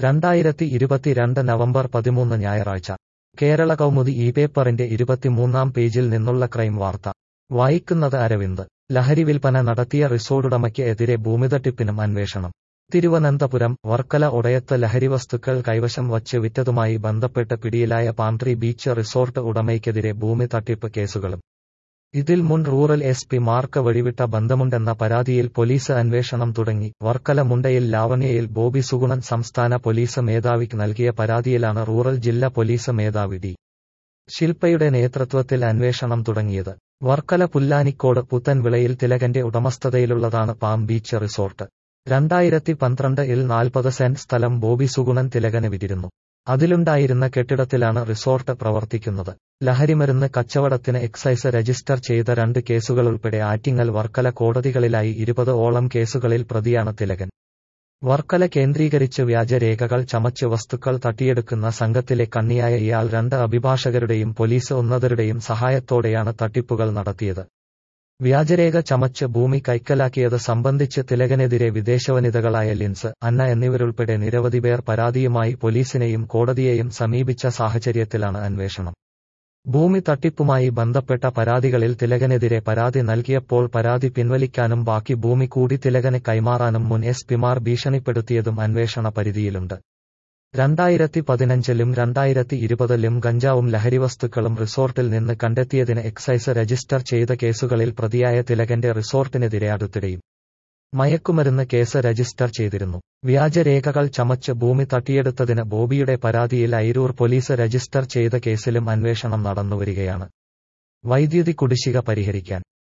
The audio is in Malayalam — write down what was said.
രണ്ടായിരത്തി ഇരുപത്തിരണ്ട് നവംബർ പതിമൂന്ന് ഞായറാഴ്ച കേരള കൗമുദി ഈ പേപ്പറിന്റെ ഇരുപത്തിമൂന്നാം പേജിൽ നിന്നുള്ള ക്രൈം വാർത്ത വായിക്കുന്നത് അരവിന്ദ് ലഹരി വിൽപ്പന നടത്തിയ റിസോർട്ടുടമയ്ക്ക് എതിരെ ഭൂമിതട്ടിപ്പിനും അന്വേഷണം തിരുവനന്തപുരം വർക്കല ഒടയത്ത് ലഹരിവസ്തുക്കൾ കൈവശം വച്ച് വിറ്റതുമായി ബന്ധപ്പെട്ട് പിടിയിലായ പാംട്രി ബീച്ച് റിസോർട്ട് ഉടമയ്ക്കെതിരെ ഭൂമി തട്ടിപ്പ് കേസുകളും ഇതിൽ മുൻ റൂറൽ എസ് പി മാർക്ക് വഴിവിട്ട ബന്ധമുണ്ടെന്ന പരാതിയിൽ പോലീസ് അന്വേഷണം തുടങ്ങി വർക്കല മുണ്ടയിൽ ലാവണ്യയിൽ ബോബി സുഗുണൻ സംസ്ഥാന പോലീസ് മേധാവിക്ക് നൽകിയ പരാതിയിലാണ് റൂറൽ ജില്ലാ പോലീസ് മേധാവി ഡി ശില്പയുടെ നേതൃത്വത്തിൽ അന്വേഷണം തുടങ്ങിയത് വർക്കല പുല്ലാനിക്കോട് പുത്തൻവിളയിൽ തിലകന്റെ ഉടമസ്ഥതയിലുള്ളതാണ് പാം ബീച്ച് റിസോർട്ട് രണ്ടായിരത്തി പന്ത്രണ്ട് ഇൽ നാൽപ്പത് സെന്റ് സ്ഥലം ബോബി സുഗുണൻ തിലകന് വിതിരുന്നു അതിലുണ്ടായിരുന്ന കെട്ടിടത്തിലാണ് റിസോർട്ട് പ്രവർത്തിക്കുന്നത് ലഹരിമരുന്ന് കച്ചവടത്തിന് എക്സൈസ് രജിസ്റ്റർ ചെയ്ത രണ്ട് കേസുകളുൾപ്പെടെ ആറ്റിങ്ങൽ വർക്കല കോടതികളിലായി ഇരുപത് ഓളം കേസുകളിൽ പ്രതിയാണ് തിലകൻ വർക്കല കേന്ദ്രീകരിച്ച് വ്യാജരേഖകൾ ചമച്ച് വസ്തുക്കൾ തട്ടിയെടുക്കുന്ന സംഘത്തിലെ കണ്ണിയായ ഇയാൾ രണ്ട് അഭിഭാഷകരുടെയും പോലീസ് ഉന്നതരുടെയും സഹായത്തോടെയാണ് തട്ടിപ്പുകൾ നടത്തിയത് വ്യാജരേഖ ചമച്ച് ഭൂമി കൈക്കലാക്കിയത് സംബന്ധിച്ച് തിലകനെതിരെ വിദേശവനിതകളായ ലിൻസ് അന്ന എന്നിവരുൾപ്പെടെ നിരവധി പേർ പരാതിയുമായി പോലീസിനെയും കോടതിയെയും സമീപിച്ച സാഹചര്യത്തിലാണ് അന്വേഷണം ഭൂമി തട്ടിപ്പുമായി ബന്ധപ്പെട്ട പരാതികളിൽ തിലകനെതിരെ പരാതി നൽകിയപ്പോൾ പരാതി പിൻവലിക്കാനും ബാക്കി ഭൂമി കൂടി തിലകന് കൈമാറാനും മുൻ എസ് പിമാർ ഭീഷണിപ്പെടുത്തിയതും അന്വേഷണ പരിധിയിലുണ്ട് രണ്ടായിരത്തി പതിനഞ്ചിലും രണ്ടായിരത്തി ഇരുപതിലും ഗഞ്ചാവും ലഹരിവസ്തുക്കളും റിസോർട്ടിൽ നിന്ന് കണ്ടെത്തിയതിന് എക്സൈസ് രജിസ്റ്റർ ചെയ്ത കേസുകളിൽ പ്രതിയായ തിലകന്റെ റിസോർട്ടിനെതിരെ അടുത്തിടെയും മയക്കുമരുന്ന് കേസ് രജിസ്റ്റർ ചെയ്തിരുന്നു വ്യാജരേഖകൾ ചമച്ച് ഭൂമി തട്ടിയെടുത്തതിന് ബോബിയുടെ പരാതിയിൽ അയിരൂർ പോലീസ് രജിസ്റ്റർ ചെയ്ത കേസിലും അന്വേഷണം നടന്നുവരികയാണ് വൈദ്യുതി കുടിശ്ശിക പരിഹരിക്കാൻ